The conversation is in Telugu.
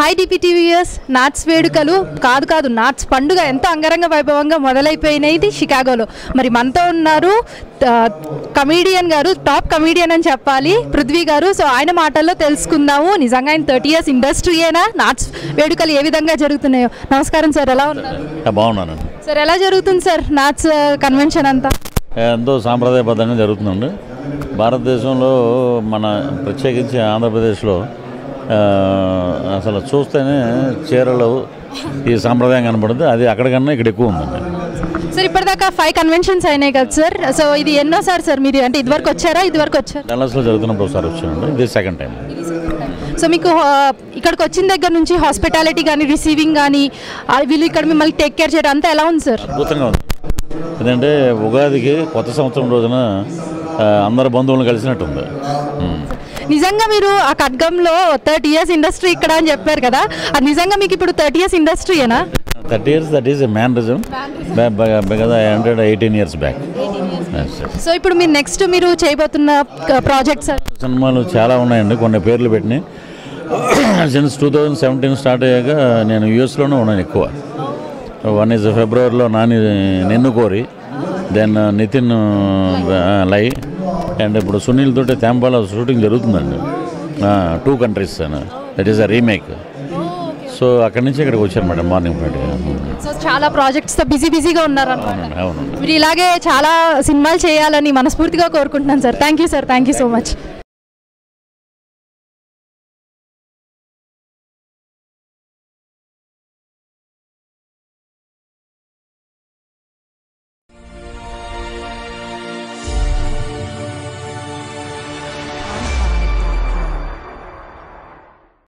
హాయ్ డిపిటీవీఎస్ నాట్స్ వేడుకలు కాదు కాదు నాట్స్ పండుగ ఎంతో అంగరంగ వైభవంగా మొదలైపోయినది షికాగోలో మరి మనతో ఉన్నారు కమీడియన్ గారు టాప్ కమీడియన్ అని చెప్పాలి పృథ్వీ గారు సో ఆయన మాటల్లో తెలుసుకుందాము నిజంగా ఆయన థర్టీ ఇయర్స్ ఇండస్ట్రీయేనా నాట్స్ వేడుకలు ఏ విధంగా జరుగుతున్నాయో నమస్కారం సార్ ఎలా ఉన్నారు ఆ, బాగున్నాను సార్ ఎలా జరుగుతుంది సార్ నాట్స్ కన్వెన్షన్ అంతా ఎంతో సాంప్రదాయబద్ధంగా జరుగుతుందండి భారతదేశంలో మన ప్రత్యేకించి ఆంధ్రప్రదేశ్లో ఆ, అసలు చూస్తేనే చీరలు ఈ సాంప్రదాయం కనబడుతుంది అది అక్కడికన్నా ఇక్కడ ఎక్కువ ఉందండి సార్ ఇప్పటిదాకా ఫైవ్ కన్వెన్షన్స్ అయినాయి కదా సార్ సో ఇది ఎన్నోసారి సార్ మీరు అంటే ఇదివరకు వచ్చారా ఇదివరకు వచ్చారా డల్లాస్లో జరుగుతున్నప్పుడు ఒకసారి వచ్చానండి ఇది సెకండ్ టైం సో మీకు ఆ, ఇక్కడికి వచ్చిన దగ్గర నుంచి హాస్పిటాలిటీ కానీ రిసీవింగ్ కానీ ఆ, వీళ్ళు ఇక్కడ మిమ్మల్ని టేక్ కేర్ చేయడం అంతా ఎలా ఉంది సార్ అద్భుతంగా ఉంది ఎందుకంటే ఉగాదికి కొత్త సంవత్సరం రోజున ఆ, అందరు బంధువులను కలిసినట్టు ఉంది ఉమ్. నిజంగా మీరు ఆ ఖడ్గంలో థర్టీ ఇయర్స్ ఇండస్ట్రీ ఇక్కడ అని చెప్పారు కదా అది నిజంగా మీకు ఇప్పుడు థర్టీ ఇయర్స్ ఇండస్ట్రీయేనా thirty years that is a mannerism because I hundred eighteen years back so ఇప్పుడు మీరు నెక్స్ట్ మీరు చేయబోతున్న ప్రాజెక్ట్ సార్ సినిమాలు చాలా ఉన్నాయండి కొన్ని పేర్లు పెట్టినాయి since two thousand seventeen start అయ్యాక నేను యూఎస్లోనే ఉన్నాను ఎక్కువ వన్ ఈజ్ ఫిబ్రవరిలో నాని నిన్ను కోరి దెన్ నితిన్ లై అండ్ ఇప్పుడు సునీల్ తోటి తేంపాల షూటింగ్ జరుగుతుందండి two countries that is a remake so అక్కడి నుంచి ఇక్కడికి వచ్చాను మేడం మార్నింగ్ ఫ్లైట్ సో చాలా ప్రాజెక్ట్స్తో బిజీ బిజీగా ఉన్నారు అవునండి అవునండి మీరు ఇలాగే చాలా సినిమాలు చేయాలని మనస్ఫూర్తిగా కోరుకుంటున్నాను sir thank you sir thank you so much